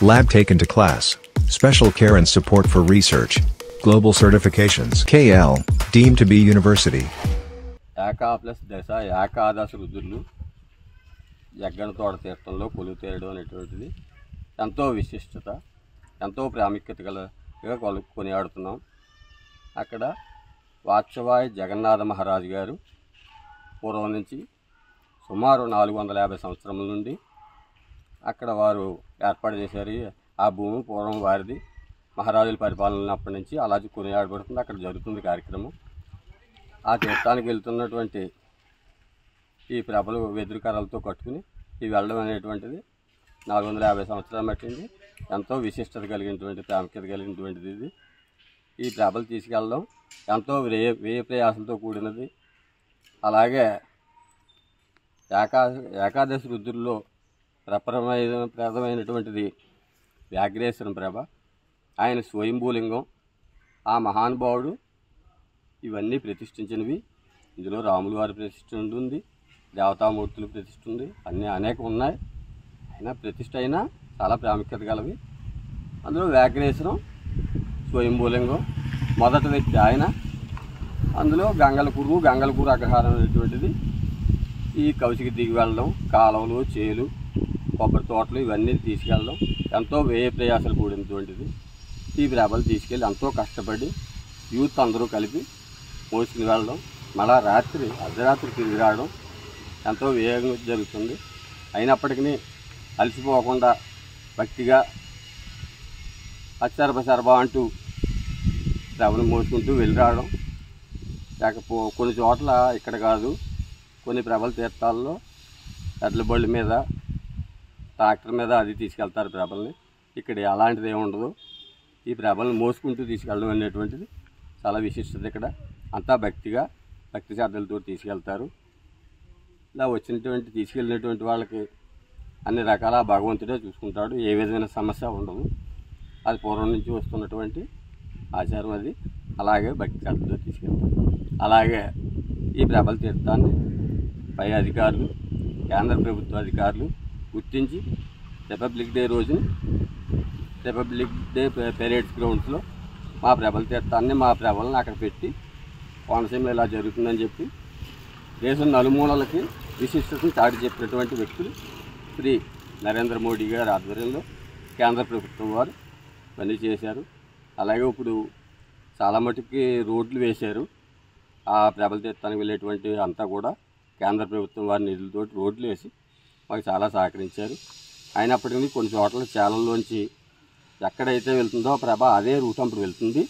Lab taken to class. Special care and support for research. Global certifications. KL, deemed to be university. ఏకా plus దశ ఏకాదశ రుద్రులు జగ్గన తోట తీర్థంలో కొలువు తీయడం అనేటువంటిది ఎంతో విశిష్టత ఎంతో ప్రాముఖ్యత గలగా కొలు కొనియాడుతున్నాం అక్కడ వాత్సవాయి జగన్నాథ మహారాజు గారు పూర్వం నుంచి సుమారు నాలుగు వందల యాభై సంవత్సరముల నుండి అక్కడ వారు ఏర్పాటు చేశారు ఆ భూమి పూర్వం వారిది మహారాజుల పరిపాలన ఉన్నప్పటి నుంచి అలా కొనియాడబడుతుంది అక్కడ జరుగుతుంది కార్యక్రమం ఆ తీర్థానికి వెళ్తున్నటువంటి ఈ ప్రభలు వెదురు కర్రలతో కట్టుకుని ఇవి వెళ్ళడం అనేటువంటిది నాలుగు వందల యాభై సంవత్సరాలు పట్టింది ఎంతో విశిష్టత కలిగినటువంటి ప్రాముఖ్యత కలిగినటువంటిది ఇది ఈ ప్రభలు తీసుకెళ్ళడం ఎంతో వ్యయ వ్యయ ప్రయాసంతో కూడినది అలాగే ఏకా ఏకాదశి రుద్రుల్లో ప్రప్రమైన ప్రథమైనటువంటిది వ్యాఘ్రేశ్వరం ప్రభ ఆయన స్వయంభూలింగం ఆ మహానుభావుడు ఇవన్నీ ప్రతిష్ఠించినవి ఇందులో రాముల వారి ప్రతిష్ఠ ఉంటుంది దేవతామూర్తుల ప్రతిష్ఠ ఉంది అన్నీ అనేక ఉన్నాయి అయినా ప్రతిష్ఠ అయినా చాలా ప్రాముఖ్యత గలవి అందులో వ్యాఘ్రేశ్వరం స్వయంభూలింగం మొదటి వ్యక్తి ఆయన అందులో గంగలకూరు గంగలకూరు అగ్రహారం అనేటువంటిది ఈ కౌశికి దిగి వెళ్ళడం కాలువలు చేలు కొబ్బరి తోటలు ఇవన్నీ తీసుకెళ్ళడం ఎంతో వ్యయ ప్రయాసాలు కూడినటువంటిది ఈ ప్రభలు తీసుకెళ్ళి ఎంతో కష్టపడి యూత్ అందరూ కలిపి మోసుకుని వెళ్ళడం మళ్ళా రాత్రి అర్ధరాత్రి తిరిగి రావడం ఎంతో వేగంగా జరుగుతుంది అయినప్పటికీ అలసిపోకుండా భక్తిగా అచ్చరప సరబ అంటూ ప్రభను మోసుకుంటూ వెళ్ళి రావడం లేకపో కొన్ని చోట్ల ఇక్కడ కాదు కొన్ని ప్రభల తీర్థాల్లో ఎడ్ల బళ్ళు మీద ట్రాక్టర్ మీద అది తీసుకెళ్తారు ప్రభల్ని ఇక్కడ అలాంటిది ఏమి ఉండదు ఈ ప్రభలను మోసుకుంటూ తీసుకెళ్ళడం అనేటువంటిది చాలా విశిష్టత ఇక్కడ అంతా భక్తిగా భక్తి శ్రద్ధలతో తీసుకెళ్తారు ఇలా వచ్చినటువంటి తీసుకెళ్ళినటువంటి వాళ్ళకి అన్ని రకాల భగవంతుడే చూసుకుంటాడు ఏ విధమైన సమస్య ఉండదు అది పూర్వం నుంచి వస్తున్నటువంటి ఆచారం అది అలాగే భక్తి శ్రద్ధతో తీసుకెళ్తారు అలాగే ఈ ప్రబల తీర్థాన్ని పై అధికారులు కేంద్ర ప్రభుత్వ అధికారులు గుర్తించి రిపబ్లిక్ డే రోజుని రిపబ్లిక్ డే పెరేడ్స్ గ్రౌండ్స్లో మా ప్రభల తీర్థాన్ని మా ప్రభలను అక్కడ పెట్టి కోనసీమలో ఇలా జరుగుతుందని చెప్పి దేశం నలుమూలలకి విశిష్టతను చాటి చెప్పినటువంటి వ్యక్తులు శ్రీ నరేంద్ర మోడీ గారి ఆధ్వర్యంలో కేంద్ర ప్రభుత్వం వారు పని చేశారు అలాగే ఇప్పుడు చాలా మటుకి రోడ్లు వేశారు ఆ ప్రభల తీర్థానికి వెళ్ళేటువంటి అంతా కూడా కేంద్ర ప్రభుత్వం వారి నిధులతో రోడ్లు వేసి మాకు చాలా సహకరించారు అయినప్పటికీ కొన్ని చోట్ల చాలల్లోంచి ఎక్కడైతే వెళ్తుందో ఆ ప్రభ అదే రూట్ అంపడి వెళ్తుంది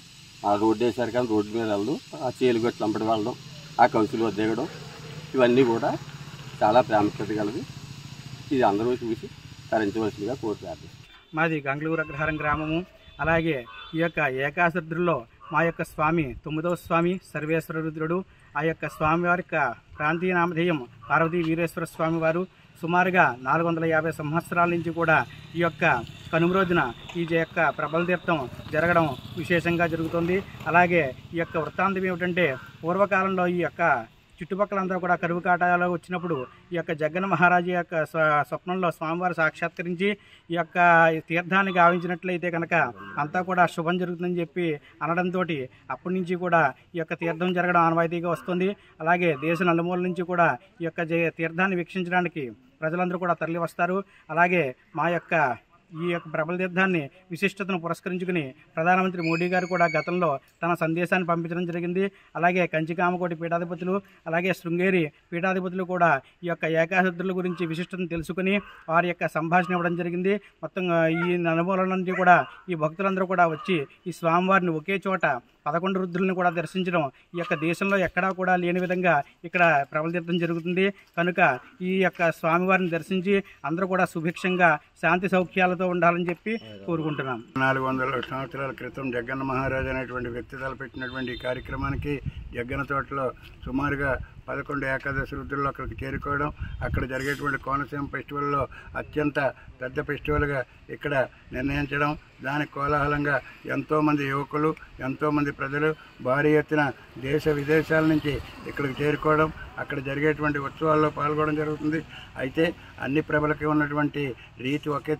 ఆ రోడ్డు వేశారు కానీ రోడ్డు మీద వెళ్ళడం ఆ చేలుగట్లు అంపడి వెళ్ళడం ఆ కౌసులు దిగడం ఇవన్నీ కూడా చాలా ప్రాముఖ్యత కలది ఇది అందరూ చూసి తరించవలసిందిగా కోరి ప్రార్థిస్తున్నాను మాది గంగళూరు అగ్రహారం గ్రామము అలాగే ఈ యొక్క ఏకాశద్రుల్లో మా యొక్క స్వామి తొమ్మిదవ స్వామి సర్వేశ్వర రుద్రుడు ఆ యొక్క స్వామి వారి యొక్క ప్రాంతీయ నామధేయం పార్వతీ వీరేశ్వర స్వామి వారు సుమారుగా నాలుగు వందల యాభై సంవత్సరాల నుంచి కూడా ఈ యొక్క కనుమ రోజున ఈ యొక్క ప్రబల తీర్థం జరగడం విశేషంగా జరుగుతుంది అలాగే ఈ యొక్క వృత్తాంతం ఏమిటంటే పూర్వకాలంలో ఈ యొక్క చుట్టుపక్కలంతా కూడా కరువు కాటాలు వచ్చినప్పుడు ఈ యొక్క జగన్ మహారాజు యొక్క స్వ- స్వప్నంలో స్వామివారు సాక్షాత్కరించి ఈ యొక్క తీర్థాన్ని గావించినట్లయితే కనుక అంతా కూడా శుభం జరుగుతుందని చెప్పి అనడంతో అప్పటి నుంచి కూడా ఈ యొక్క తీర్థం జరగడం ఆనవాయితీగా వస్తుంది అలాగే దేశ నలుమూల నుంచి కూడా ఈ యొక్క జే- తీర్థాన్ని వీక్షించడానికి ప్రజలందరూ కూడా తరలి వస్తారు అలాగే మా యొక్క ఈ యొక్క ప్రబల తీర్థాన్ని విశిష్టతను పురస్కరించుకుని ప్రధానమంత్రి మోడీ గారు కూడా గతంలో తన సందేశాన్ని పంపించడం జరిగింది అలాగే కంచికామకోటి పీఠాధిపతులు అలాగే శృంగేరి పీఠాధిపతులు కూడా ఈ యొక్క ఏకాశద్రుల గురించి విశిష్టతను తెలుసుకుని వారి యొక్క సంభాషణ ఇవ్వడం జరిగింది మొత్తం ఆ, ఈ అనుభవాల నుంచి కూడా ఈ భక్తులందరూ కూడా వచ్చి ఈ స్వామివారిని ఒకే చోట పదకొండు రుద్రులను కూడా దర్శించడం ఈ యొక్క దేశంలో ఎక్కడా కూడా లేని విధంగా ఇక్కడ ప్రబల తీర్థం జరుగుతుంది కనుక ఈ యొక్క స్వామివారిని దర్శించి అందరూ కూడా సుభిక్షంగా శాంతి సౌఖ్యాలతో ఉండాలని చెప్పి కోరుకుంటున్నాం నాలుగు వందల సంవత్సరాల క్రితం జగ్గన్న మహారాజు అనేటువంటి వ్యక్తి తలపెట్టినటువంటి ఈ కార్యక్రమానికి జగ్గన్న తోటలో సుమారుగా పదకొండు ఏకాదశి రుద్రులు అక్కడికి చేరుకోవడం అక్కడ జరిగేటువంటి కోనసీమ ఫెస్టివల్లో అత్యంత పెద్ద ఫెస్టివల్గా ఇక్కడ నిర్ణయించడం దానికి కోలాహలంగా ఎంతోమంది యువకులు ఎంతోమంది ప్రజలు భారీ ఎత్తున దేశ విదేశాల నుంచి ఇక్కడికి చేరుకోవడం అక్కడ జరిగేటువంటి ఉత్సవాల్లో పాల్గొనడం జరుగుతుంది అయితే అన్ని ప్రభలకి ఉన్నటువంటి రీతి ఒకెత్తు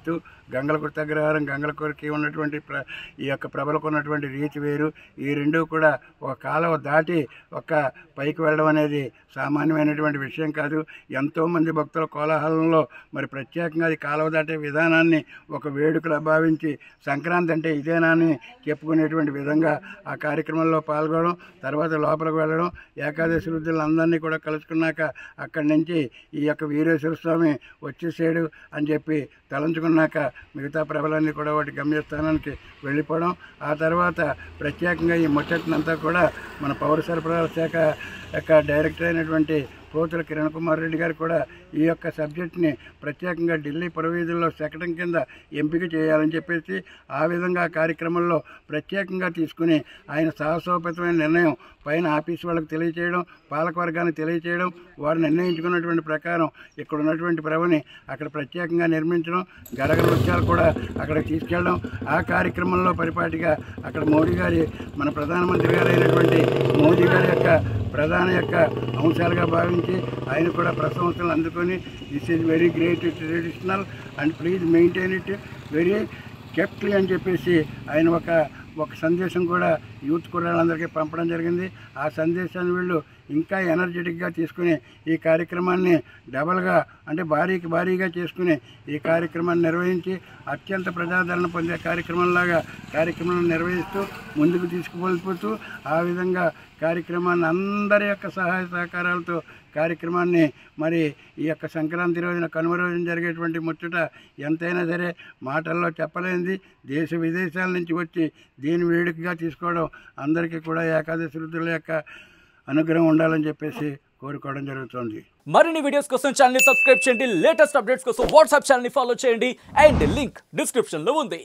గంగలకుర్తి అగ్రహారం గంగలకూరికి ఉన్నటువంటి ప్ర ఈ యొక్క ప్రభలకు ఉన్నటువంటి రీతి వేరు ఈ రెండు కూడా ఒక కాలువ దాటి ఒక పైకి వెళ్ళడం అనేది సామాన్యమైనటువంటి విషయం కాదు ఎంతోమంది భక్తుల కోలాహలంలో మరి ప్రత్యేకంగా అది కాలువ దాటే విధానాన్ని ఒక వేడుకలా భావించి సంక్రాంతి అంటే ఇదేనా అని చెప్పుకునేటువంటి విధంగా ఆ కార్యక్రమంలో పాల్గొనడం తర్వాత లోపలికి వెళ్ళడం ఏకాదశి వృద్ధులందరినీ కూడా కలుసుకున్నాక అక్కడి నుంచి ఈ యొక్క వీరేశ్వర స్వామి వచ్చేసాడు అని చెప్పి తలంచుకున్నాక మిగతా ప్రభలన్నీ కూడా వాటి గమ్యస్థానానికి వెళ్ళిపోవడం ఆ తర్వాత ప్రత్యేకంగా ఈ ముచ్చట్నంతా కూడా మన పౌర సరఫరాల శాఖ యొక్క డైరెక్టర్ అయినటువంటి పోతుల కిరణ్ కుమార్ రెడ్డి గారు కూడా ఈ యొక్క సబ్జెక్ట్ని ప్రత్యేకంగా ఢిల్లీ పురవీధుల్లో శకటం కింద ఎంపిక చేయాలని చెప్పేసి ఆ విధంగా ఆ కార్యక్రమంలో ప్రత్యేకంగా తీసుకుని ఆయన సాహసోపేతమైన నిర్ణయం పైన ఆఫీస్ వాళ్ళకి తెలియచేయడం పాలకవర్గానికి తెలియచేయడం వారు నిర్ణయించుకున్నటువంటి ప్రకారం ఇక్కడ ఉన్నటువంటి ప్రభని అక్కడ ప్రత్యేకంగా నిర్మించడం గరగ నృత్యాలు కూడా అక్కడికి తీసుకెళ్ళడం ఆ కార్యక్రమంలో పరిపాటిగా అక్కడ మోడీ గారి మన ప్రధానమంత్రి గారు అయినటువంటి మోదీ గారి యొక్క ప్రధాన యొక్క అంశాలుగా భావించి ఆయన కూడా ప్రశంసలు అందుకొని this is very great traditional and please maintain it very keptly అని చెప్పేసి ఆయన ఒక ఒక సందేశం కూడా యూత్ కుర్రాళ్ళందరికీ పంపడం జరిగింది ఆ సందేశాన్ని వీళ్ళు ఇంకా ఎనర్జెటిక్గా తీసుకుని ఈ కార్యక్రమాన్ని డబల్గా అంటే భారీకి భారీగా చేసుకుని ఈ కార్యక్రమాన్ని నిర్వహించి అత్యంత ప్రజాదరణ పొందే కార్యక్రమంలాగా కార్యక్రమాన్ని నిర్వహిస్తూ ముందుకు తీసుకుపోతూ ఆ విధంగా కార్యక్రమాన్ని అందరి యొక్క సహాయ సహకారాలతో కార్యక్రమాన్ని మరి ఈ యొక్క సంక్రాంతి రోజున కనుమ రోజున జరిగేటువంటి ముచ్చట ఎంతైనా సరే మాటల్లో చెప్పలేనిది దేశ విదేశాల నుంచి వచ్చి దీని వేడుకగా తీసుకోవడం అందరికీ కూడా ఏకాదశి రుద్రుల యొక్క అనుగ్రహం ఉండాలని చెప్పేసి కోరుకోవడం జరుగుతుంది మరిన్ని వీడియోస్ కోసం ఛానల్ సబ్స్క్రైబ్ చేయండి లేటెస్ట్ అప్డేట్స్ కోసం వాట్సాప్ ఛానల్ ఫాలో చేయండి అండ్ లింక్ డిస్క్రిప్షన్ లో ఉంది